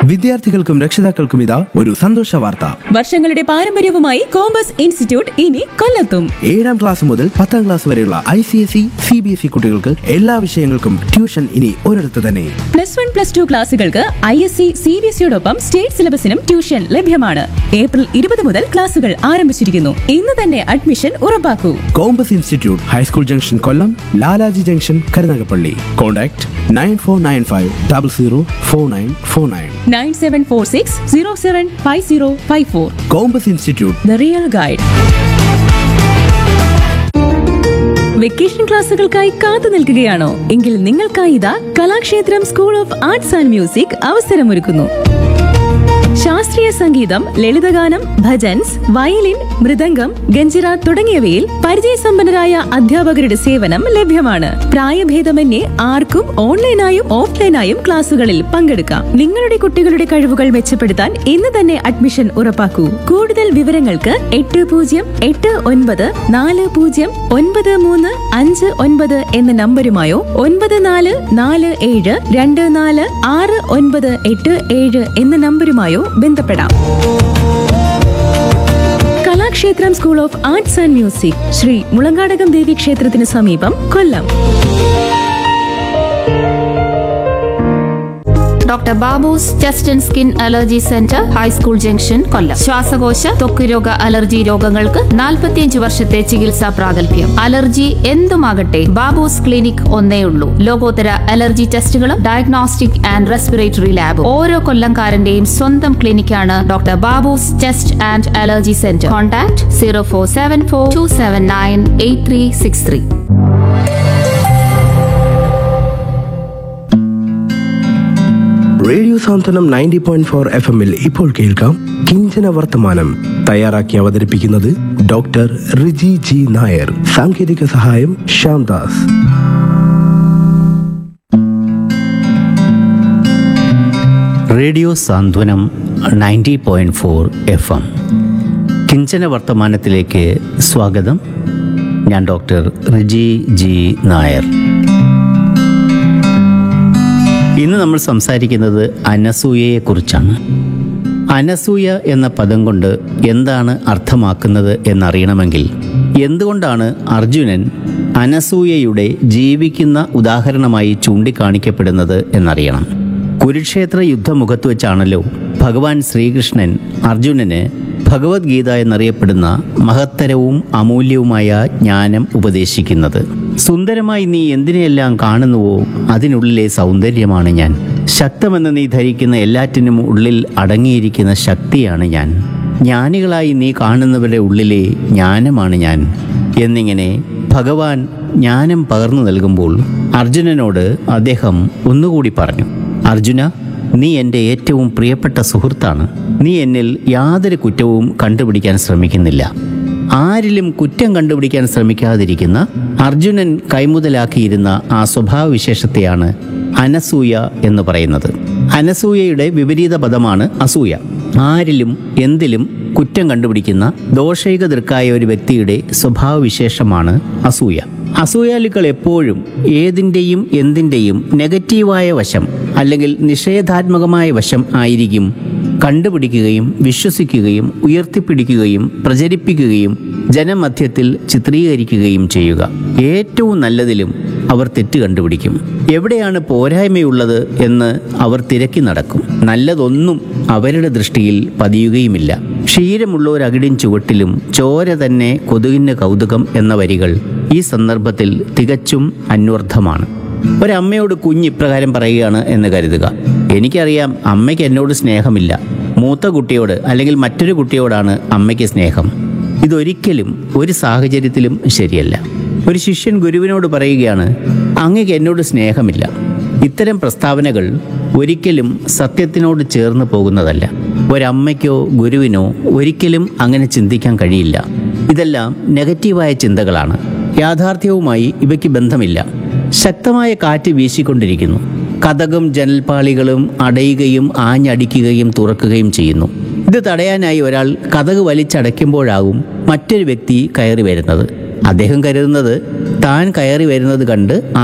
വിദ്യാർത്ഥികൾക്കും രക്ഷിതാക്കൾക്കും ഇതാ ഒരു സന്തോഷ വാർത്ത വർഷങ്ങളുടെ പാരമ്പര്യവുമായി കോമ്പസ് ഇൻസ്റ്റിറ്റ്യൂട്ട് ഇനി കൊല്ലത്തും ഏഴാം ക്ലാസ് മുതൽ പത്താം ക്ലാസ് വരെയുള്ള I C S E C B S E കുട്ടികൾക്ക് എല്ലാ വിഷയങ്ങൾക്കും ട്യൂഷൻ ഇനി ഒരിടത്ത് തന്നെ പ്ലസ് വൺ പ്ലസ് ടു ക്ലാസുകൾക്ക് I S C C B S സിയോടൊപ്പം സ്റ്റേറ്റ് സിലബസിനും ട്യൂഷൻ ലഭ്യമാണ് ഏപ്രിൽ ഇരുപത് മുതൽ ക്ലാസുകൾ ആരംഭിച്ചിരിക്കുന്നു ഇന്ന് തന്നെ അഡ്മിഷൻ ഉറപ്പാക്കൂ compass institute high school junction Kollam Lalaji junction Karunagappally contact nine four nine five double zero four nine four nine nine seven four six zero seven five zero five four compass institute the real guide vacation ക്ലാസുകൾക്കായി കാത്തു നിൽക്കുകയാണോ എങ്കിൽ നിങ്ങൾക്കായി ഇതാ Kalakshetram school of arts and music അവസരമൊരുക്കുന്നു ശാസ്ത്രീയ സംഗീതം ലളിതഗാനം ഭജൻസ് വയലിൻ മൃദംഗം ഗഞ്ചിറ തുടങ്ങിയവയിൽ പരിചയസമ്പന്നരായ അധ്യാപകരുടെ സേവനം ലഭ്യമാണ് പ്രായഭേദമന്യേ ആർക്കും ഓൺലൈനായും ഓഫ്ലൈനായും ക്ലാസുകളിൽ പങ്കെടുക്കാം നിങ്ങളുടെ കുട്ടികളുടെ കഴിവുകൾ മെച്ചപ്പെടുത്താൻ ഇന്ന് തന്നെ അഡ്മിഷൻ ഉറപ്പാക്കൂ കൂടുതൽ വിവരങ്ങൾക്ക് എട്ട് പൂജ്യം എട്ട് ഒൻപത് നാല് പൂജ്യം ഒൻപത് മൂന്ന് അഞ്ച് ഒൻപത് എന്ന നമ്പരുമായോ ഒൻപത് നാല് നാല് ഏഴ് രണ്ട് നാല് ആറ് ഒൻപത് എട്ട് ഏഴ് എന്ന നമ്പരുമായോ ബന്ധപ്പെടാം Kalakshetram school of arts and music Shri Mulankadakam Devi ക്ഷേത്രത്തിന് സമീപം Kollam doctor Babu's chest and skin allergy centre high school junction Kollam ശ്വാസകോശ ത്വക്ക് രോഗ അലർജി രോഗങ്ങൾക്ക് 45 വർഷത്തെ ചികിത്സാ പ്രാഗൽഭ്യം അലർജി എന്തുമാകട്ടെ ബാബൂസ് ക്ലിനിക് ഒന്നേ ഉള്ളൂ ലോകോത്തര അലർജി ടെസ്റ്റുകളും ഡയഗ്നോസ്റ്റിക് ആൻഡ് റെസ്പിറേറ്ററി ലാബും ഓരോ കൊല്ലംകാരന്റെയും സ്വന്തം ക്ലിനിക്കാണ് doctor Babu's chest and allergy centre contact zero four seven four two seven nine eight three six three radio Santhwanam ninety point four F എമ്മിൽ ഇപ്പോൾ കേൾക്കാം കിഞ്ചന വർത്തമാനം തയ്യാറാക്കി അവതരിപ്പിക്കുന്നത് ഡോക്ടർ റിജി ജി നായർ സാങ്കേതിക സഹായം Shyamdas radio Santhwanam ninety point four F M കിഞ്ചന വർത്തമാനത്തിലേക്ക് സ്വാഗതം ഞാൻ ഡോക്ടർ റിജി ജി നായർ ഇന്ന് നമ്മൾ സംസാരിക്കുന്നത് അനസൂയയെക്കുറിച്ചാണ് അനസൂയ എന്ന പദം കൊണ്ട് എന്താണ് അർത്ഥമാക്കുന്നത് എന്നറിയണമെങ്കിൽ എന്തുകൊണ്ടാണ് അർജുനൻ അനസൂയയുടെ ജീവിക്കുന്ന ഉദാഹരണമായി ചൂണ്ടിക്കാണിക്കപ്പെടുന്നത് എന്നറിയണം കുരുക്ഷേത്ര യുദ്ധമുഖത്ത് വെച്ചാണല്ലോ ഭഗവാൻ ശ്രീകൃഷ്ണൻ അർജുനന് ഭഗവത്ഗീത എന്നറിയപ്പെടുന്ന മഹത്തരവും അമൂല്യവുമായ ജ്ഞാനം ഉപദേശിക്കുന്നത് സുന്ദരമായി നീ എന്തിനെയെല്ലാം കാണുന്നുവോ അതിനുള്ളിലെ സൗന്ദര്യമാണ് ഞാൻ ശക്തമെന്ന് നീ ധരിക്കുന്ന എല്ലാറ്റിനും ഉള്ളിൽ അടങ്ങിയിരിക്കുന്ന ശക്തിയാണ് ഞാൻ ജ്ഞാനികളായി നീ കാണുന്നവരുടെ ഉള്ളിലെ ജ്ഞാനമാണ് ഞാൻ എന്നിങ്ങനെ ഭഗവാൻ ജ്ഞാനം പകർന്നു നൽകുമ്പോൾ അർജുനനോട് അദ്ദേഹം ഒന്നുകൂടി പറഞ്ഞു അർജുന നീ എൻ്റെ ഏറ്റവും പ്രിയപ്പെട്ട സുഹൃത്താണ് നീ എന്നിൽ യാതൊരു കുറ്റവും കണ്ടുപിടിക്കാൻ ശ്രമിക്കുന്നില്ല ആരിലും കുറ്റം കണ്ടുപിടിക്കാൻ ശ്രമിക്കാതിരിക്കുന്ന അർജുനൻ കൈമുതലാക്കിയിരുന്ന ആ സ്വഭാവവിശേഷത്തെയാണ് അനസൂയ എന്ന് പറയുന്നത് അനസൂയയുടെ വിപരീത പദമാണ് അസൂയ ആരിലും എന്തിലും കുറ്റം കണ്ടുപിടിക്കുന്ന ദോഷൈക ദൃക്കായ ഒരു വ്യക്തിയുടെ സ്വഭാവവിശേഷമാണ് അസൂയ അസൂയാലുക്കൾ എപ്പോഴും ഏതിൻ്റെയും എന്തിൻ്റെയും നെഗറ്റീവായ വശം അല്ലെങ്കിൽ നിഷേധാത്മകമായ വശം ആയിരിക്കും കണ്ടുപിടിക്കുകയും വിശ്വസിക്കുകയും ഉയർത്തിപ്പിടിക്കുകയും പ്രചരിപ്പിക്കുകയും ജനമധ്യത്തിൽ ചിത്രീകരിക്കുകയും ചെയ്യുക ഏറ്റവും നല്ലതിലും അവർ തെറ്റ് കണ്ടുപിടിക്കും എവിടെയാണ് പോരായ്മയുള്ളത് എന്ന് അവർ തിരക്കി നടക്കും നല്ലതൊന്നും അവരുടെ ദൃഷ്ടിയിൽ പതിയുകയുമില്ല ക്ഷീരമുള്ളൊരകിടിൻ ചുവട്ടിലും ചോര തന്നെ കൊതുകിന് കൗതുകം എന്ന വരികൾ ഈ സന്ദർഭത്തിൽ തികച്ചും അന്വർത്ഥമാണ് ഒരമ്മയോട് കുഞ്ഞ് ഇപ്രകാരം പറയുകയാണ് എന്ന് കരുതുക എനിക്കറിയാം അമ്മയ്ക്ക് എന്നോട് സ്നേഹമില്ല മൂത്ത കുട്ടിയോട് അല്ലെങ്കിൽ മറ്റൊരു കുട്ടിയോടാണ് അമ്മയ്ക്ക് സ്നേഹം ഇതൊരിക്കലും ഒരു സാഹചര്യത്തിലും ശരിയല്ല ഒരു ശിഷ്യൻ ഗുരുവിനോട് പറയുകയാണ് അങ്ങക്ക് എന്നോട് സ്നേഹമില്ല ഇത്തരം പ്രസ്താവനകൾ ഒരിക്കലും സത്യത്തിനോട് ചേർന്ന് പോകുന്നതല്ല ഒരമ്മയ്ക്കോ ഗുരുവിനോ ഒരിക്കലും അങ്ങനെ ചിന്തിക്കാൻ കഴിയില്ല ഇതെല്ലാം നെഗറ്റീവായ ചിന്തകളാണ് യാഥാർത്ഥ്യവുമായി ഇവയ്ക്ക് ബന്ധമില്ല ശക്തമായ കാറ്റ് വീശിക്കൊണ്ടിരിക്കുന്നു കഥകും ജനൽപ്പാളികളും അടയുകയും ആഞ്ഞടിക്കുകയും തുറക്കുകയും ചെയ്യുന്നു ഇത് തടയാനായി ഒരാൾ കഥക് വലിച്ചടയ്ക്കുമ്പോഴാകും മറ്റൊരു വ്യക്തി കയറി വരുന്നത് അദ്ദേഹം കരുതുന്നത് താൻ കയറി വരുന്നത് കണ്ട്